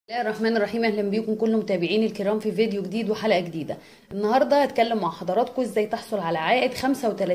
بسم الله الرحمن الرحيم اهلا بيكم كل متابعين الكرام في فيديو جديد وحلقه جديده النهارده هتكلم مع حضراتكم ازاي تحصل على عائد 35%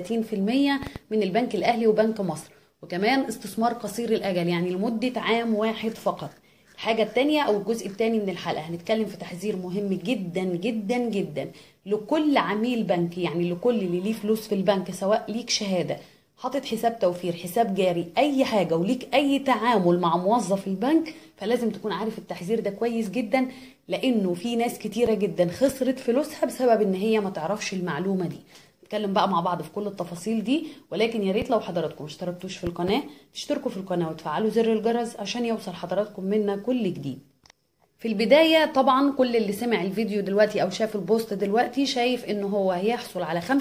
من البنك الاهلي وبنك مصر وكمان استثمار قصير الاجل يعني لمده عام واحد فقط الحاجة التانية أو الجزء التاني من الحلقة هنتكلم في تحذير مهم جدا جدا جدا لكل عميل بنك يعني لكل اللي ليه فلوس في البنك سواء ليك شهادة حاطط حساب توفير حساب جاري اي حاجه وليك اي تعامل مع موظف البنك فلازم تكون عارف التحذير ده كويس جدا لانه في ناس كتيره جدا خسرت فلوسها بسبب ان هي ما تعرفش المعلومه دي نتكلم بقى مع بعض في كل التفاصيل دي ولكن يا ريت لو حضراتكم اشتركتوش في القناه تشتركوا في القناه وتفعلوا زر الجرس عشان يوصل حضراتكم منا كل جديد في البداية طبعا كل اللي سمع الفيديو دلوقتي او شاف البوست دلوقتي شايف ان هو هيحصل على 35%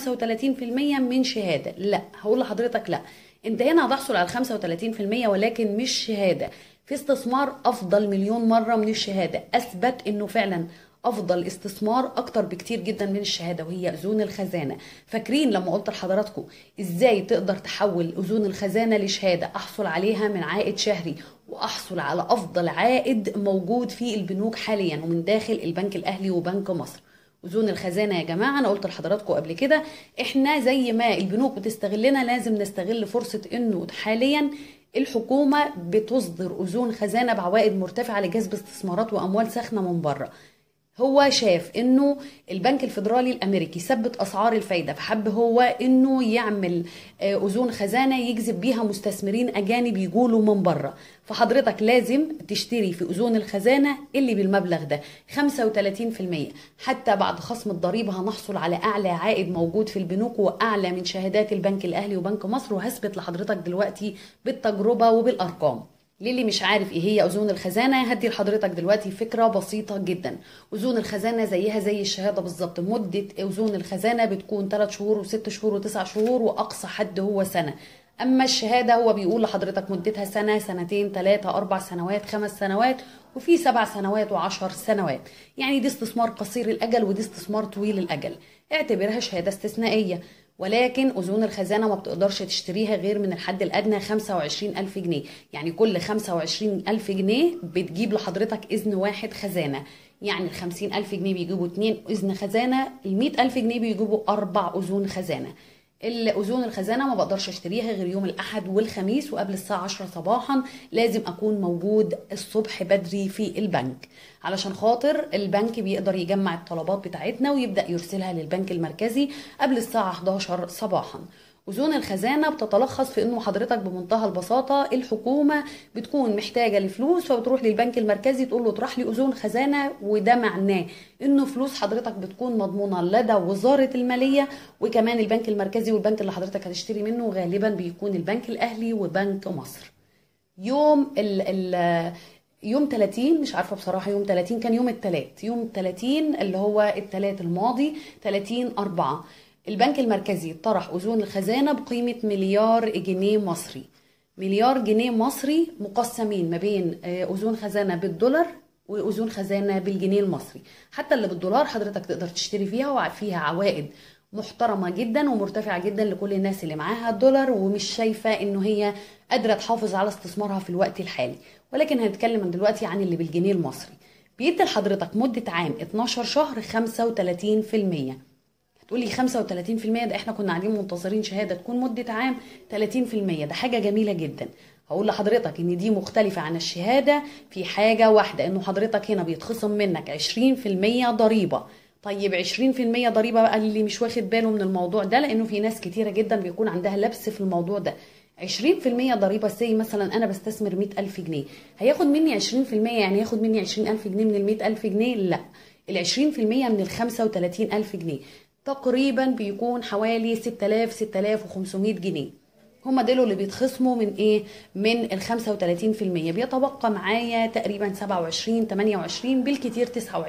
من شهادة لا هقول لحضرتك لا انت هنا هتحصل على 35% ولكن مش شهادة في استثمار افضل مليون مرة من الشهادة اثبت انه فعلا افضل استثمار اكتر بكتير جدا من الشهاده وهي اذون الخزانه فاكرين لما قلت لحضراتكم ازاي تقدر تحول اذون الخزانه لشهاده احصل عليها من عائد شهري واحصل على افضل عائد موجود في البنوك حاليا ومن داخل البنك الاهلي وبنك مصر اذون الخزانه يا جماعه انا قلت لحضراتكم قبل كده احنا زي ما البنوك بتستغلنا لازم نستغل فرصه انه حاليا الحكومه بتصدر اذون خزانه بعوائد مرتفعه لجذب استثمارات واموال ساخنه من بره هو شاف انه البنك الفيدرالي الامريكي ثبت اسعار الفايده فحب هو انه يعمل اذون خزانه يجذب بيها مستثمرين اجانب يجولوا من بره فحضرتك لازم تشتري في اذون الخزانه اللي بالمبلغ ده 35% حتى بعد خصم الضريبه هنحصل على اعلى عائد موجود في البنوك واعلى من شهادات البنك الاهلي وبنك مصر وهثبت لحضرتك دلوقتي بالتجربه وبالارقام للي مش عارف ايه هي اذون الخزانه هدي لحضرتك دلوقتي فكره بسيطه جدا اذون الخزانه زيها زي الشهاده بالظبط مده اذون الخزانه بتكون 3 شهور و6 شهور و9 شهور واقصى حد هو سنه اما الشهاده هو بيقول لحضرتك مدتها سنه سنتين ثلاثه اربع سنوات خمس سنوات وفي سبع سنوات وعشر سنوات يعني دي استثمار قصير الاجل ودي استثمار طويل الاجل اعتبرها شهاده استثنائيه ولكن أذون الخزانة ما بتقدرش تشتريها غير من الحد الأدنى 25 ألف جنيه يعني كل 25 ألف جنيه بتجيب لحضرتك إذن واحد خزانة يعني ال 50 ألف جنيه بيجيبوا اتنين إذن خزانة ال 100 ألف جنيه بيجيبوا أربع أذون خزانة الأذون الخزانة ما بقدرش اشتريها غير يوم الأحد والخميس وقبل الساعة 10 صباحا لازم أكون موجود الصبح بدري في البنك علشان خاطر البنك بيقدر يجمع الطلبات بتاعتنا ويبدأ يرسلها للبنك المركزي قبل الساعة 11 صباحا أذون الخزانة بتتلخص في إنه حضرتك بمنتهى البساطة الحكومة بتكون محتاجة لفلوس فبتروح للبنك المركزي تقول له اطرح لي أذون خزانة وده معناه إنه فلوس حضرتك بتكون مضمونة لدى وزارة المالية وكمان البنك المركزي والبنك اللي حضرتك هتشتري منه غالبا بيكون البنك الأهلي وبنك مصر يوم ال ال يوم 30 مش عارفه بصراحه يوم 30 كان يوم الثلاث يوم 30 اللي هو الثلاث الماضي 30 4 البنك المركزي طرح أذون الخزانة بقيمة مليار جنيه مصري مليار جنيه مصري مقسمين ما بين أذون خزانة بالدولار وأذون خزانة بالجنيه المصري حتى اللي بالدولار حضرتك تقدر تشتري فيها وفيها عوائد محترمة جدا ومرتفعة جدا لكل الناس اللي معاها الدولار ومش شايفة انه هي قادرة تحافظ على استثمارها في الوقت الحالي ولكن هنتكلم دلوقتي عن اللي بالجنيه المصري بيدي لحضرتك مدة عام 12 شهر 35% تقولي 35% ده احنا كنا قاعدين منتظرين شهاده تكون مده عام 30% ده حاجه جميله جدا هقول لحضرتك ان دي مختلفه عن الشهاده في حاجه واحده انه حضرتك هنا بيتخصم منك 20% ضريبه طيب 20% ضريبه بقى اللي مش واخد باله من الموضوع ده لانه في ناس كتيره جدا بيكون عندها لبس في الموضوع ده 20% ضريبه سي مثلا انا بستثمر 100000 جنيه هياخد مني 20% يعني ياخد مني 20000 جنيه من ال 100000 جنيه لا ال 20% من ال 35000 جنيه تقريبا بيكون حوالي 6000 6500 جنيه هما دول اللي بيتخصموا من ايه من ال 35% بيتبقى معايا تقريبا 27 28 بالكتير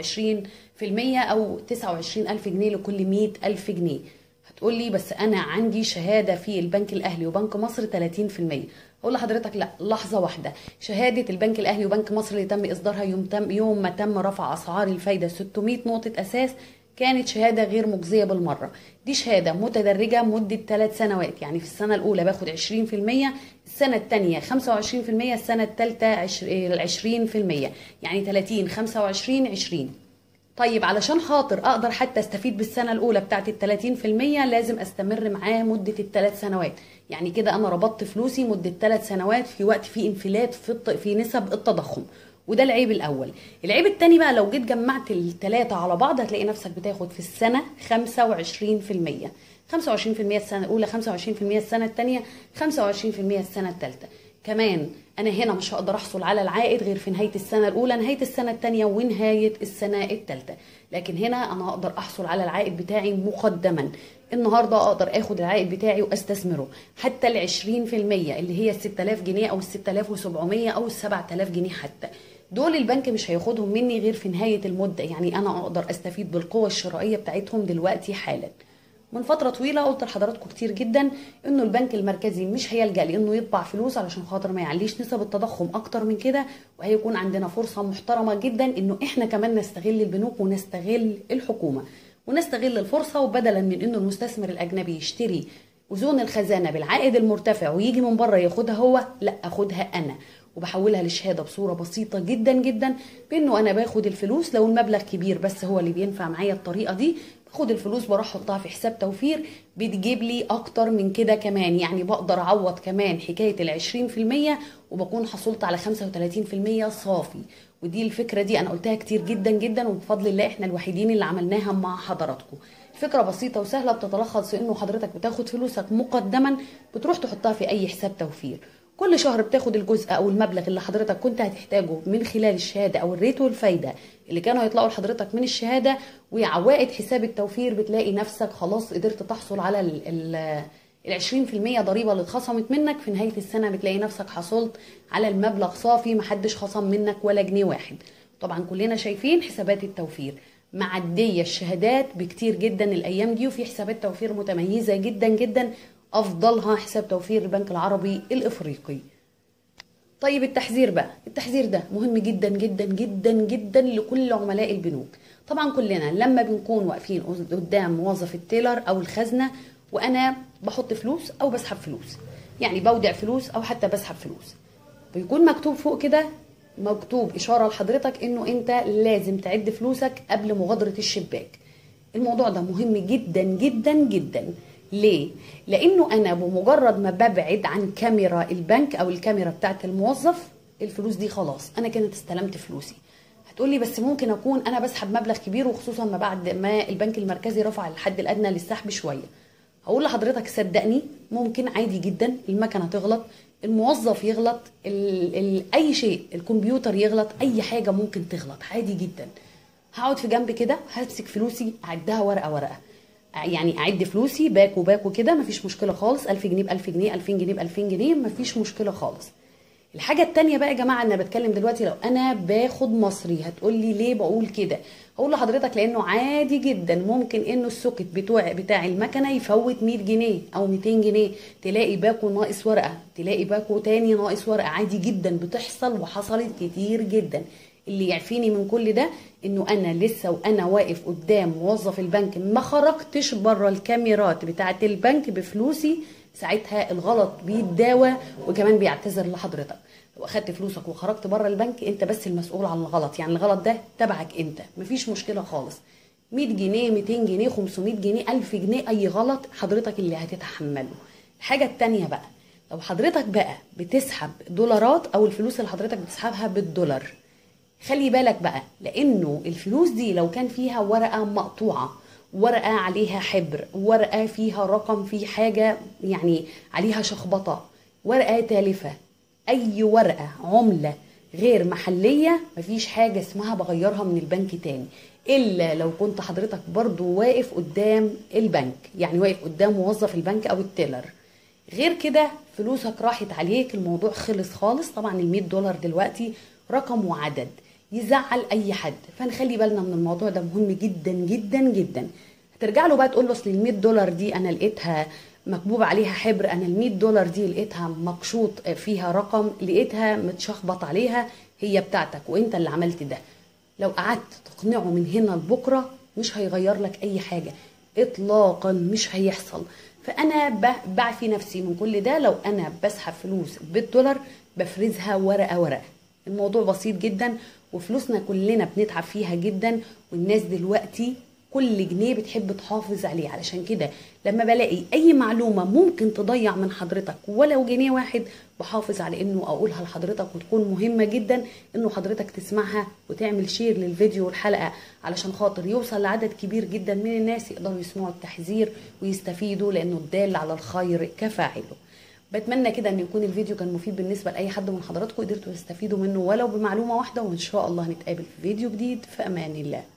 29% او 29000 جنيه لكل 100000 جنيه هتقول لي بس انا عندي شهاده في البنك الاهلي وبنك مصر 30% اقول لحضرتك لا لحظه واحده شهاده البنك الاهلي وبنك مصر اللي تم اصدارها يوم تم يوم ما تم رفع اسعار الفايده 600 نقطه اساس كانت شهادة غير مجزية بالمرة دي شهادة متدرجة مدة 3 سنوات يعني في السنة الأولى باخد 20% السنة الثانية 25% السنة الثالثة 20% يعني 30 25 20 طيب علشان خاطر اقدر حتى استفيد بالسنه الاولى بتاعت ال 30% لازم استمر معاه مده الثلاث سنوات يعني كده انا ربطت فلوسي مده ثلاث سنوات في وقت فيه انفلات في الط... في نسب التضخم وده العيب الاول العيب الثاني بقى لو جيت جمعت الثلاثه على بعض هتلاقي نفسك بتاخد في السنه 25% 25% السنه الاولى 25% السنه الثانيه 25% السنه الثالثه كمان انا هنا مش هقدر احصل على العائد غير في نهايه السنه الاولى نهايه السنه الثانيه ونهايه السنه الثالثه لكن هنا انا اقدر احصل على العائد بتاعي مقدما النهارده اقدر اخد العائد بتاعي واستثمره حتى ال 20% اللي هي ال 6000 جنيه او ال 6700 او ال 7000 جنيه حتى دول البنك مش هياخدهم مني غير في نهايه المده يعني انا اقدر استفيد بالقوه الشرائيه بتاعتهم دلوقتي حالا من فتره طويله قلت لحضراتكم كتير جدا انه البنك المركزي مش هيلجا لانه يطبع فلوس علشان خاطر ما يعليش نسب التضخم اكتر من كده وهيكون عندنا فرصه محترمه جدا انه احنا كمان نستغل البنوك ونستغل الحكومه ونستغل الفرصه وبدلا من انه المستثمر الاجنبي يشتري اذون الخزانه بالعائد المرتفع ويجي من بره ياخدها هو لا اخدها انا وبحولها للشهاده بصوره بسيطه جدا جدا بانه انا باخد الفلوس لو المبلغ كبير بس هو اللي بينفع معايا الطريقه دي باخد الفلوس بروح احطها في حساب توفير بتجيب لي اكتر من كده كمان يعني بقدر اعوض كمان حكايه ال 20% وبكون حصلت على 35% صافي ودي الفكره دي انا قلتها كتير جدا جدا وبفضل الله احنا الوحيدين اللي عملناها مع حضراتكم فكرة بسيطة وسهلة بتتلخص في انه حضرتك بتاخد فلوسك مقدما بتروح تحطها في اي حساب توفير كل شهر بتاخد الجزء او المبلغ اللي حضرتك كنت هتحتاجه من خلال الشهاده او الريت والفايده اللي كانوا يطلعوا لحضرتك من الشهاده وعوائد حساب التوفير بتلاقي نفسك خلاص قدرت تحصل على ال ال 20% ضريبه اللي اتخصمت منك في نهايه السنه بتلاقي نفسك حصلت على المبلغ صافي محدش خصم منك ولا جنيه واحد طبعا كلنا شايفين حسابات التوفير معديه الشهادات بكتير جدا الايام دي وفي حسابات توفير متميزه جدا جدا افضلها حساب توفير البنك العربي الافريقي طيب التحذير بقى التحذير ده مهم جدا جدا جدا جدا لكل عملاء البنوك طبعا كلنا لما بنكون واقفين قدام موظف التيلر او الخزنه وانا بحط فلوس او بسحب فلوس يعني بودع فلوس او حتى بسحب فلوس بيكون مكتوب فوق كده مكتوب اشاره لحضرتك انه انت لازم تعد فلوسك قبل مغادره الشباك الموضوع ده مهم جدا جدا جدا ليه؟ لانه انا بمجرد ما ببعد عن كاميرا البنك او الكاميرا بتاعت الموظف الفلوس دي خلاص انا كانت استلمت فلوسي هتقولي بس ممكن اكون انا بسحب مبلغ كبير وخصوصا ما بعد ما البنك المركزي رفع الحد الادنى للسحب شويه هقول لحضرتك صدقني ممكن عادي جدا المكنه تغلط الموظف يغلط ال ال اي شيء الكمبيوتر يغلط اي حاجه ممكن تغلط عادي جدا هقعد في جنب كده همسك فلوسي اعدها ورقه ورقه يعني اعد فلوسي باكو باكو كده مفيش مشكله خالص 1000 جنيه ب 1000 جنيه 2000 جنيه ب 2000 جنيه مفيش مشكله خالص الحاجة التانية بقى يا جماعة انا بتكلم دلوقتي لو انا باخد مصري هتقولي ليه بقول كده هقول لحضرتك لانه عادي جدا ممكن انه السوكت بتوع بتاع المكنة يفوت 100 جنيه او 200 جنيه تلاقي باكو ناقص ورقة تلاقي باكو تاني ناقص ورقة عادي جدا بتحصل وحصلت كتير جدا اللي يعفيني من كل ده انه انا لسه وانا واقف قدام موظف البنك ما خرجتش بره الكاميرات بتاعه البنك بفلوسي ساعتها الغلط بيتداوى وكمان بيعتذر لحضرتك لو اخدت فلوسك وخرجت بره البنك انت بس المسؤول عن الغلط يعني الغلط ده تبعك انت مفيش مشكله خالص 100 جنيه 200 جنيه 500 جنيه 1000 جنيه اي غلط حضرتك اللي هتتحمله الحاجه التانية بقى لو حضرتك بقى بتسحب دولارات او الفلوس اللي حضرتك بتسحبها بالدولار خلي بالك بقى لانه الفلوس دي لو كان فيها ورقه مقطوعه ورقه عليها حبر ورقه فيها رقم في حاجه يعني عليها شخبطه ورقه تالفه اي ورقه عمله غير محليه مفيش حاجه اسمها بغيرها من البنك تاني الا لو كنت حضرتك برضو واقف قدام البنك يعني واقف قدام موظف البنك او التيلر غير كده فلوسك راحت عليك الموضوع خلص خالص طبعا ال دولار دلوقتي رقم وعدد يزعل اي حد فنخلي بالنا من الموضوع ده مهم جدا جدا جدا هترجع له بقى تقول له اصل ال 100 دولار دي انا لقيتها مكبوب عليها حبر انا ال 100 دولار دي لقيتها مقشوط فيها رقم لقيتها متشخبط عليها هي بتاعتك وانت اللي عملت ده لو قعدت تقنعه من هنا لبكره مش هيغير لك اي حاجه اطلاقا مش هيحصل فانا ب- بعفي نفسي من كل ده لو انا بسحب فلوس بالدولار بفرزها ورقه ورقه الموضوع بسيط جدا وفلوسنا كلنا بنتعب فيها جدا والناس دلوقتي كل جنيه بتحب تحافظ عليه علشان كده لما بلاقي اي معلومه ممكن تضيع من حضرتك ولو جنيه واحد بحافظ على انه اقولها لحضرتك وتكون مهمه جدا انه حضرتك تسمعها وتعمل شير للفيديو والحلقه علشان خاطر يوصل لعدد كبير جدا من الناس يقدروا يسمعوا التحذير ويستفيدوا لانه الدال على الخير كفاعله بتمنى كده ان يكون الفيديو كان مفيد بالنسبه لاي حد من حضراتكم قدرتوا تستفيدوا منه ولو بمعلومه واحده وان شاء الله هنتقابل في فيديو جديد في امان الله